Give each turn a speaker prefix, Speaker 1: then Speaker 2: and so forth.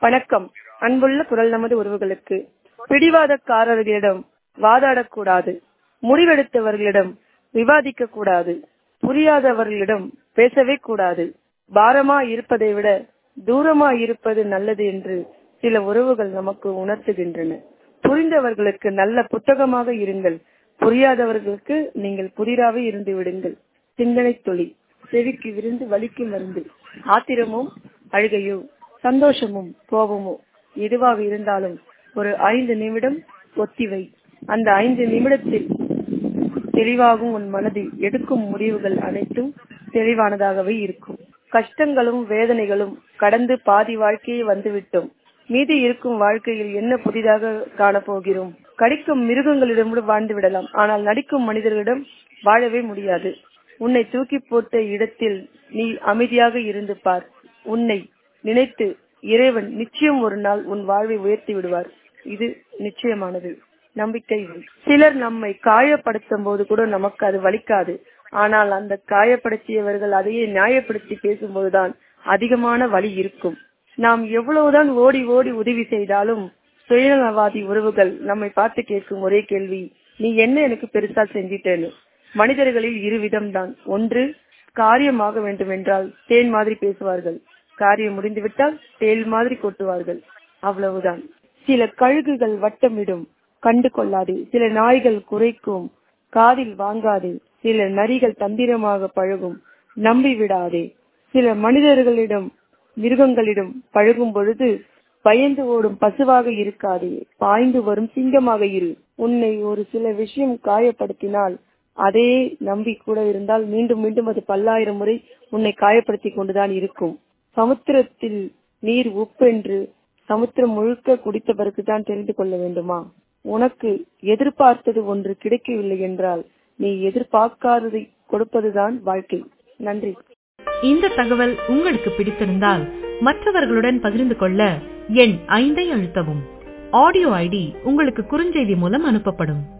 Speaker 1: வணக்கம் அன்புள்ள குரல் நமது உறவுகளுக்கு பிடிவாதக்காரர்களிடம் வாதாடக்கூடாது முடிவெடுத்தவர்களிடம் விவாதிக்க கூடாது புரியாதவர்களிடம் பேசவே கூடாது பாரமா இருப்பதை விட தூரமா இருப்பது நல்லது என்று சில உறவுகள் நமக்கு உணர்த்துகின்றன புரிந்தவர்களுக்கு நல்ல புத்தகமாக இருங்கள் புரியாதவர்களுக்கு நீங்கள் புதிராவே இருந்து விடுங்கள் சிந்தனை தொழில் செவிக்கு விருந்து வலிக்கு மருந்து ஆத்திரமும் அழுகையோ சந்தோஷமும் கோபமோ எதுவாக இருந்தாலும் ஒரு ஐந்து நிமிடம் ஒத்திவை அந்த ஐந்து நிமிடத்தில் தெளிவாகும் உன் மனதில் எடுக்கும் முடிவுகள் அனைத்தும் தெளிவானதாகவே இருக்கும் கஷ்டங்களும் வேதனைகளும் கடந்து பாதி வாழ்க்கையை வந்துவிட்டோம் மீதி இருக்கும் வாழ்க்கையில் என்ன புதிதாக காணப்போகிறோம் கடிக்கும் மிருகங்களிடம் வாழ்ந்து விடலாம் ஆனால் நடிக்கும் மனிதர்களிடம் வாழவே முடியாது உன்னை தூக்கி போட்ட இடத்தில் நீ அமைதியாக இருந்து பார் உன்னை நினைத்து இறைவன் நிச்சயம் ஒரு நாள் உன் வாழ்வை உயர்த்தி விடுவார் இது நிச்சயமானது நம்பிக்கை சிலர் நம்மை காயப்படுத்தும் போது கூட நமக்கு அது வலிக்காது ஆனால் அந்த காயப்படுத்தியவர்கள் அதையே நியாயப்படுத்தி பேசும்போதுதான் அதிகமான வலி இருக்கும் நாம் எவ்வளவுதான் ஓடி ஓடி உதவி செய்தாலும் சுயநலவாதி உறவுகள் நம்மை பார்த்து கேட்கும் ஒரே கேள்வி நீ என்ன எனக்கு பெருசா செஞ்சிட்டேன்னு மனிதர்களில் இரு விதம்தான் ஒன்று காரியமாக வேண்டும் என்றால் தேன் மாதிரி பேசுவார்கள் காரியம் முடிந்துவிட்டால் தேல் மாதிரி கொட்டுவார்கள் அவ்வளவுதான் சில கழுகுகள் வட்டமிடும் கண்டு கொள்ளாது சில நாய்கள் குறைக்கும் காதில் வாங்காது சில நரிகள் தந்திரமாக பழகும் நம்பி விடாதே சில மனிதர்களிடம் மிருகங்களிடம் பழகும் பொழுது பயந்து ஓடும் பசுவாக இருக்காதே பாய்ந்து வரும் சிங்கமாக இரு உன்னை ஒரு சில விஷயம் காயப்படுத்தினால் அதே நம்பி கூட இருந்தால் மீண்டும் மீண்டும் அது பல்லாயிரம் முறை உன்னை காயப்படுத்தி கொண்டுதான் இருக்கும் சமுத்திரத்தில் நீர் உப்பென்று சமுத்திரம் முழுக்க குடித்த பிறகுதான் தெரிந்து கொள்ள வேண்டுமா உனக்கு எதிர்பார்த்தது ஒன்று கிடைக்கவில்லை என்றால் நீ எதிர்பார்க்காததை கொடுப்பதுதான் வாழ்க்கை நன்றி
Speaker 2: இந்த தகவல் உங்களுக்கு பிடித்திருந்தால் மற்றவர்களுடன் பகிர்ந்து கொள்ள எண் ஐந்தை அழுத்தவும் ஆடியோ ஐடி உங்களுக்கு குறுஞ்செய்தி மூலம் அனுப்பப்படும்